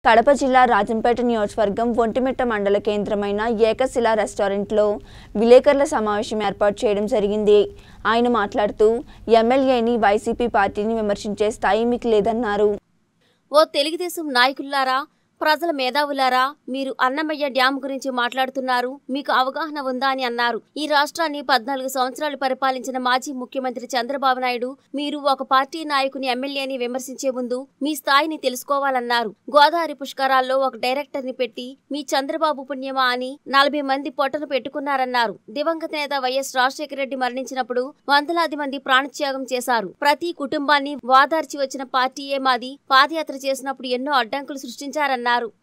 కడప జిల్లా రాజంపేట నియోజకవర్గం ఒంటిమిట్ట మండల కేంద్రమైన ఏకశిల రెస్టారెంట్లో విలేకరుల సమావేశం ఏర్పాటు చేయడం జరిగింది ఆయన మాట్లాడుతూ ఎమ్మెల్యేని వైసీపీ పార్టీని విమర్శించే స్థాయి మీకు లేదన్నారు ఓ తెలుగుదేశం నాయకుల్లారా ప్రజల మేధావులారా మీరు అన్నమయ్య డ్యాం గురించి మాట్లాడుతున్నారు మీకు అవగాహన ఉందా అని అన్నారు ఈ రాష్ట్రాన్ని పద్నాలుగు సంవత్సరాలు పరిపాలించిన మాజీ ముఖ్యమంత్రి చంద్రబాబు నాయుడు మీరు ఒక పార్టీ నాయకుని ఎమ్మెల్యేని విమర్శించే ముందు మీ స్థాయిని తెలుసుకోవాలన్నారు గోదావరి పుష్కరాల్లో ఒక డైరెక్టర్ ని పెట్టి మీ చంద్రబాబు పుణ్యమా అని నలభై మంది పొట్టను పెట్టుకున్నారన్నారు దివంగత నేత వైఎస్ రాజశేఖర రెడ్డి మరణించినప్పుడు వందలాది మంది ప్రాణత్యాగం చేశారు ప్రతి కుటుంబాన్ని వాదార్చి వచ్చిన పార్టీయే మాది పాదయాత్ర చేసినప్పుడు ఎన్నో అడ్డంకులు సృష్టించారన్నారు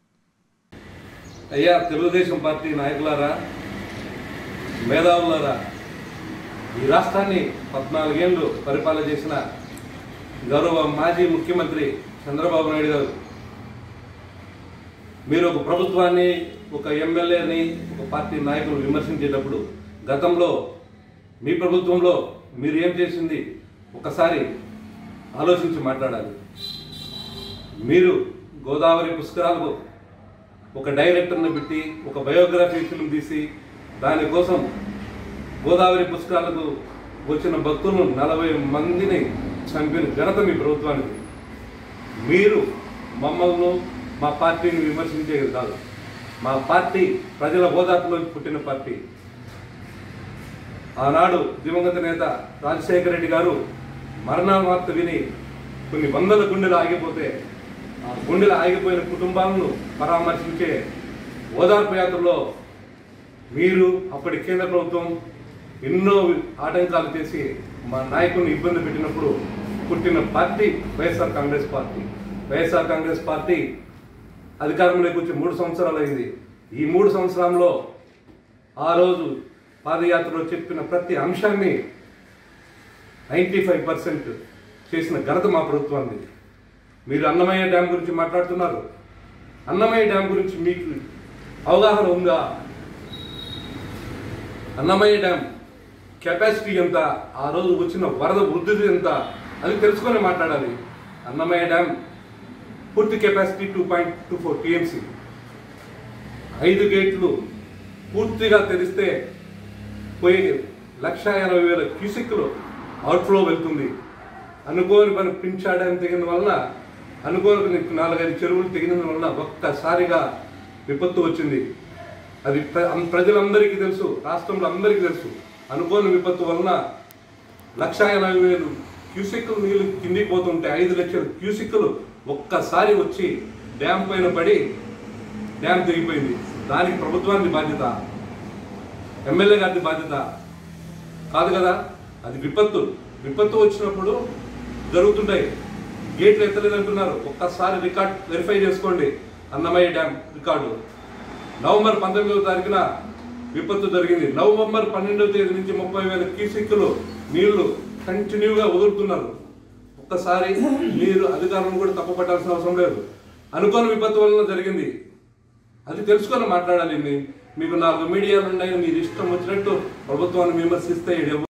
అయ్యా తెలుగుదేశం పార్టీ నాయకులారా మేధావులారా ఈ రాష్ట్రాన్ని పద్నాలుగేళ్లు పరిపాలన చేసిన గౌరవ మాజీ ముఖ్యమంత్రి చంద్రబాబు నాయుడు గారు మీరు ఒక ప్రభుత్వాన్ని ఒక ఎమ్మెల్యేని ఒక పార్టీ నాయకులు విమర్శించేటప్పుడు గతంలో మీ ప్రభుత్వంలో మీరు ఏం చేసింది ఒకసారి ఆలోచించి మాట్లాడాలి మీరు గోదావరి పుష్కరాలకు ఒక డైరెక్టర్ని పెట్టి ఒక బయోగ్రఫీ ఫిల్మ్ తీసి దానికోసం గోదావరి పుష్కరాలకు వచ్చిన భక్తులను నలభై మందిని చంపిన ఘనత మీ ప్రభుత్వానికి మీరు మమ్మల్ని మా పార్టీని విమర్శించేది కాదు మా పార్టీ ప్రజల ఓదార్పులో పుట్టిన పార్టీ ఆనాడు దివంగత నేత రాజశేఖర రెడ్డి గారు మరణ వార్త విని కొన్ని వందల గుండెలు ఆగిపోతే ఆ గుండెలు ఆగిపోయిన కుటుంబాలను పరామర్శించే ఓదార్పు యాత్రలో మీరు అప్పటి కేంద్ర ప్రభుత్వం ఎన్నో ఆటంకాలు చేసి మా నాయకుని ఇబ్బంది పెట్టినప్పుడు పుట్టిన party YSR Congress party YSR Congress party అధికారంలోకి వచ్చి మూడు సంవత్సరాలు అయింది ఈ మూడు సంవత్సరాల్లో ఆ రోజు పాదయాత్రలో చెప్పిన ప్రతి అంశాన్ని నైంటీ ఫైవ్ పర్సెంట్ చేసిన ఘనత మా ప్రభుత్వాన్ని మీరు అన్నమయ్య డ్యామ్ గురించి మాట్లాడుతున్నారు అన్నమయ్య డ్యామ్ గురించి మీకు అవగాహన ఉందా అన్నమయ్య డ్యామ్ కెపాసిటీ ఎంత ఆ రోజు వచ్చిన వరద వృద్ధి ఎంత అది తెలుసుకొని మాట్లాడాలి అన్నమయ్య డ్యామ్ పూర్తి capacity two point two four TMC ఐదు గేట్లు పూర్తిగా తెరిస్తే పోయి లక్ష ఎనభై వేల క్యూసిక్లు అవుట్ఫ్లో వెళ్తుంది అనుకోని పని పింఛా డ్యామ్ తెగిన వలన అనుకోని నాలుగైదు చెరువులు తెగిన వలన ఒక్కసారిగా విపత్తు వచ్చింది అది ప్ర- అం- ప్రజలందరికీ తెలుసు రాష్ట్రంలో అందరికీ తెలుసు అనుకోని విపత్తు వలన లక్ష ఎనభై వేలు క్యూసెక్కులు నీళ్లు కిందికి పోతుంటే ఐదు లక్షల క్యూసెక్కులు ఒక్కసారి వచ్చి డ్యామ్ పైన పడి డ్యామ్ తెగిపోయింది దానికి ప్రభుత్వానికి బాధ్యత ఎమ్మెల్యే గారి బాధ్యత కాదు కదా అది విపత్తు విపత్తు వచ్చినప్పుడు జరుగుతుంటాయి గేట్లు ఎత్తలేదంటున్నారు ఒక్కసారి రికార్డ్ వెరిఫై చేసుకోండి అన్నమయ్య డ్యామ్ రికార్డు నవంబర్ పంతొమ్మిదవ తారీఖున విపత్తు జరిగింది నవంబర్ పన్నెండవ తేదీ నుంచి ముప్పై వేల క్యూసిక్కులు నీళ్లు కంటిన్యూగా వదులుతున్నారు ఒక్కసారి మీరు అధికారులను కూడా తప్పుపట్టాల్సిన అవసరం లేదు అనుకోని విపత్తు వలన జరిగింది అది తెలుసుకొని మాట్లాడాలి మీ- మీకు నాలుగు మీడియాలు ఉన్నాయి మీరు ఇష్టం వచ్చినట్టు ప్రభుత్వాన్ని విమర్శిస్తే